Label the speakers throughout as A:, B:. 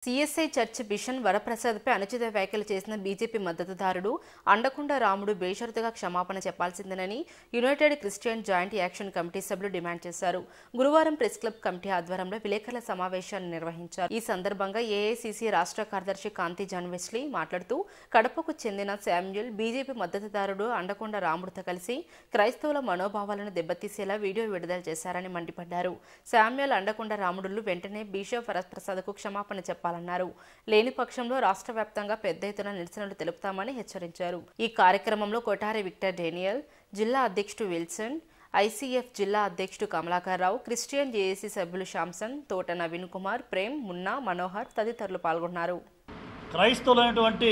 A: CSI church Bishan వరప్రసాద్పై అనుచిత వ్యాఖ్యలు చేసిన బీజేపీ మద్దతుదారుడు అండకొండ రాముడు బేషరతుగా క్షమాపణ చెప్పాల్సిందేనని united christian joint action committee సభ్యులు డిమాండ్ చేశారు గురువారం ప్రెస్ క్లబ్ కమిటీ ఆధ్వర్యంలో విలేకరుల సమావేశాన్ని నిర్వహించారు ఈ సందర్భంగా ఏఐసిసి రాష్ట్ర కార్యదర్శి కాంతి జాన్వెస్లీ మాట్లాడుతూ కడపకు చెందిన శామ్యుల్ బీజేపీ మద్దతుదారుడు అండకొండ రాముడితో కలిసి క్రైస్తవుల మనోభావాలను దెబ్బతీసేలా వీడియో విడుదల చేశారని మండిపడ్డారు శామ్యుల్ అండకొండ రాముడులు వెంటనే బిషప్ వరప్రసాద్కు క్షమాపణ చెప్పాలన్నారు లేని పక్షంలో రాష్ట్ర వ్యాప్తంగా పెద్ద ఎత్తున నిరసనలు తెలుపుతామని హెచ్చరించారు ఈ కార్యక్రమంలో కొటారి విక్టర్ డేనియల్ జిల్లా అధ్యక్షుడు విల్సన్ ఐసీఎఫ్ జిల్లా అధ్యక్షుడు కమలాకర్ రావు క్రిస్టియన్ జేఏసీ సభ్యులు శాంసన్ తోట నవీన్ కుమార్ ప్రేమ్ మున్నా మనోహర్ తదితరులు పాల్గొన్నారు
B: క్రైస్తవులైనటువంటి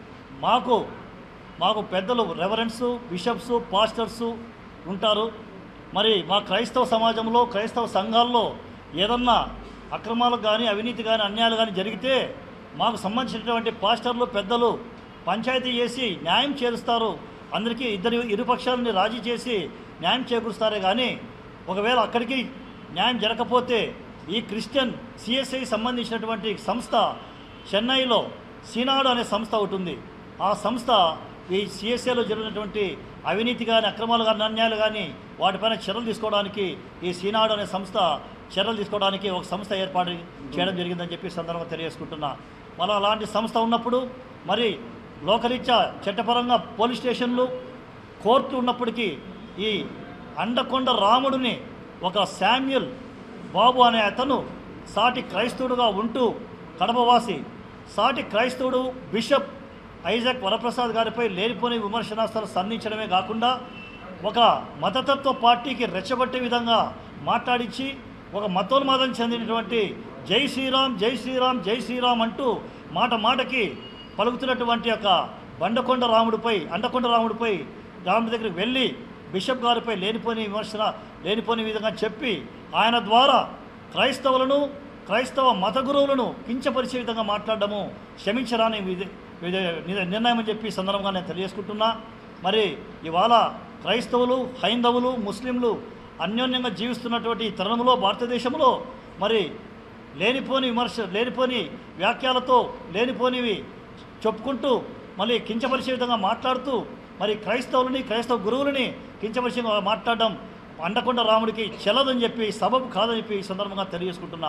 B: మాకు మాకు పెద్దలు రెవరెన్సు బిషప్స్ పాస్టర్సు ఉంటారు మరి మా క్రైస్తవ సమాజంలో క్రైస్తవ సంఘాల్లో ఏదన్నా అక్రమాలు కానీ అవినీతి కానీ అన్యాయాలు కానీ జరిగితే మాకు సంబంధించినటువంటి పాస్టర్లు పెద్దలు పంచాయతీ చేసి న్యాయం చేరుస్తారు అందరికీ ఇద్దరు ఇరుపక్షాలని రాజీ చేసి న్యాయం చేకూరుస్తారే కానీ ఒకవేళ అక్కడికి న్యాయం జరగకపోతే ఈ క్రిస్టియన్ సిఎస్ఐ సంబంధించినటువంటి సంస్థ చెన్నైలో సీనాడు అనే సంస్థ ఒకటి ఉంది ఆ సంస్థ ఈ సిఎస్ఏలో జరిగినటువంటి అవినీతి కానీ అక్రమాలు కానీ అన్యాయాలు కానీ వాటిపైన చర్యలు తీసుకోవడానికి ఈ సీనాడు అనే సంస్థ చర్యలు తీసుకోవడానికి ఒక సంస్థ ఏర్పాటు చేయడం జరిగిందని చెప్పి ఈ సందర్భంగా తెలియజేసుకుంటున్నా మన అలాంటి సంస్థ ఉన్నప్పుడు మరి లోకరీత్యా చట్టపరంగా పోలీస్ స్టేషన్లు కోర్టు ఉన్నప్పటికీ ఈ అండకొండ రాముడిని ఒక శామ్యుల్ బాబు అనే అతను సాటి క్రైస్తవుడుగా ఉంటూ కడపవాసి సాటి క్రైస్తవుడు బిషప్ ఐజాక్ వరప్రసాద్ గారిపై లేనిపోని విమర్శనాస్త్రాలు సంధించడమే కాకుండా ఒక మతతత్వ పార్టీకి రెచ్చగొట్టే విధంగా మాట్లాడించి ఒక మతోన్మాదం చెందినటువంటి జై శ్రీరామ్ జై శ్రీరామ్ జై శ్రీరామ్ అంటూ మాట మాటకి పలుకుతున్నటువంటి యొక్క బండకొండ రాముడిపై అండకొండ రాముడిపై రాముడి దగ్గరికి వెళ్ళి బిషప్ గారిపై లేనిపోని విమర్శన లేనిపోని విధంగా చెప్పి ఆయన ద్వారా క్రైస్తవులను క్రైస్తవ మత గురువులను కించపరిచే విధంగా మాట్లాడడము క్షమించరాని విధి- విధి- నిర్- నిర్ణయం అని చెప్పి ఈ సందర్భంగా నేను తెలియజేసుకుంటున్నా మరి ఇవాళ క్రైస్తవులు హైందవులు ముస్లింలు అన్యోన్యంగా జీవిస్తున్నటువంటి ఈ తరుణంలో భారతదేశంలో మరి లేనిపోని విమర్శ లేనిపోని వ్యాఖ్యలతో లేనిపోనివి చెప్పుకుంటూ మళ్ళీ కించపరిచే విధంగా మాట్లాడుతూ మరి క్రైస్తవులని క్రైస్తవ గురువులని కించపరిచే విధంగా మాట్లాడడం అండకొండ రాముడికి చెల్లదని చెప్పి సబబు కాదని చెప్పి ఈ సందర్భంగా తెలియజేసుకుంటున్నా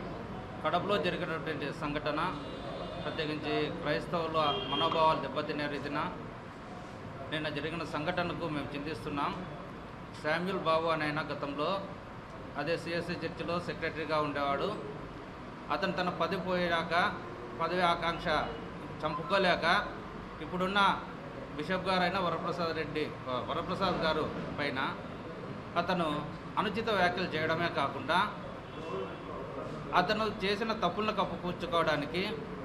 C: కడపలో జరిగినటువంటి సంఘటన ప్రత్యేకించి క్రైస్తవుల మనోభావాలు దెబ్బతినే రీతిన నిన్న జరిగిన సంఘటనకు మేము చింతిస్తున్నాం శామ్యుల్ బాబు అనే ఆయన గతంలో అదే సిఎస్సి చర్చిలో సెక్రటరీగా ఉండేవాడు అతను తన పదవి పోయాక పదవి ఆకాంక్ష చంపుకోలేక ఇప్పుడున్న బిషప్ గారైన వరప్రసాద్ రెడ్డి వరప్రసాద్ గారు పైన అతను అనుచిత వ్యాఖ్యలు చేయడమే కాకుండా అతను చేసిన తప్పులను కప్పుపుచ్చుకోవడానికి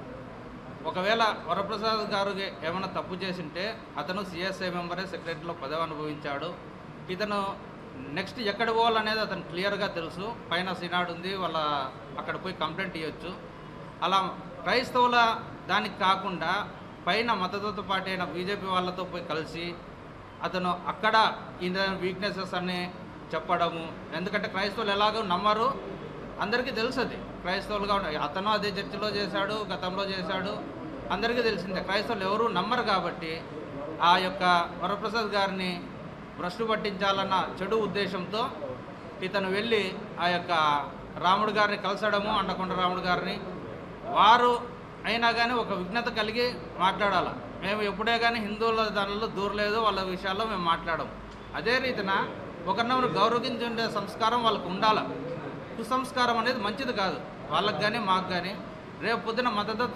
C: ఒకవేళ వరప్రసాద్ గారు ఏమైనా తప్పు చేసింటే అతను సిఎస్ఐ మెంబరే సెక్రటరీలో పదవి అనుభవించాడు ఇతను నెక్స్ట్ ఎక్కడ పోవాలనేది అతను క్లియర్గా తెలుసు పైన సినాడ్ ఉంది వాళ్ళ అక్కడ పోయి కంప్లైంట్ ఇవ్వచ్చు అలా క్రైస్తవుల దానికి కాకుండా పైన మతతత్వ పార్టీ అయిన బీజేపీ వాళ్ళతో పోయి కలిసి అతను అక్కడ ఈయన వీక్నెసెస్ అన్ని చెప్పడము ఎందుకంటే క్రైస్తవులు ఎలాగో నమ్మరు అందరికీ తెలుసు అది క్రైస్తవులుగా ఉన్న అతను అదే చర్చిలో చేశాడు గతంలో చేశాడు అందరికీ తెలిసిందే క్రైస్తవులు ఎవరు నమ్మరు కాబట్టి ఆ యొక్క వరప్రసాద్ గారిని భ్రష్టు పట్టించాలన్న చెడు ఉద్దేశంతో ఇతను వెళ్ళి ఆ యొక్క రాముడు గారిని కలిసడము అండకొండ రాముడు గారిని వారు అయినా కానీ ఒక విఘ్నత కలిగి మాట్లాడాలి మేము ఎప్పుడే కానీ హిందువుల దానిలో దూరలేదు వాళ్ళ విషయాల్లో మేము మాట్లాడము అదే రీతిన ఒకరినొకరు గౌరవించి ఉండే సంస్కారం వాళ్ళకు ఉండాలి కుసంస్కారం అనేది మంచిది కాదు వాళ్ళకి కానీ మాకు కానీ రేపు పొద్దున మతతత్వ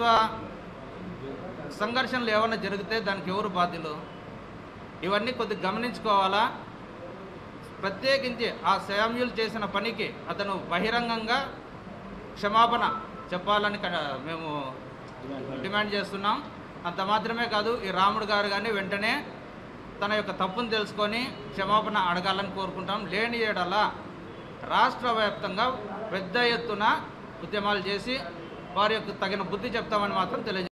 C: సంఘర్షణలు ఏమైనా జరిగితే దానికి ఎవరు బాధ్యులు ఇవన్నీ కొద్దిగా గమనించుకోవాలా ప్రత్యేకించి ఆ శామ్యుల్ చేసిన పనికి అతను బహిరంగంగా క్షమాపణ చెప్పాలని క- మేము డిమాండ్ చేస్తున్నాం అంత మాత్రమే కాదు ఈ రాముడు గారు కానీ వెంటనే తన యొక్క తప్పును తెలుసుకొని క్షమాపణ అడగాలని కోరుకుంటాం లేని ఏడల రాష్ట్ర వ్యాప్తంగా పెద్ద ఎత్తున ఉద్యమాలు చేసి వారి యొక్క తగిన బుద్ధి చెప్తామని మాత్రం తెలియజే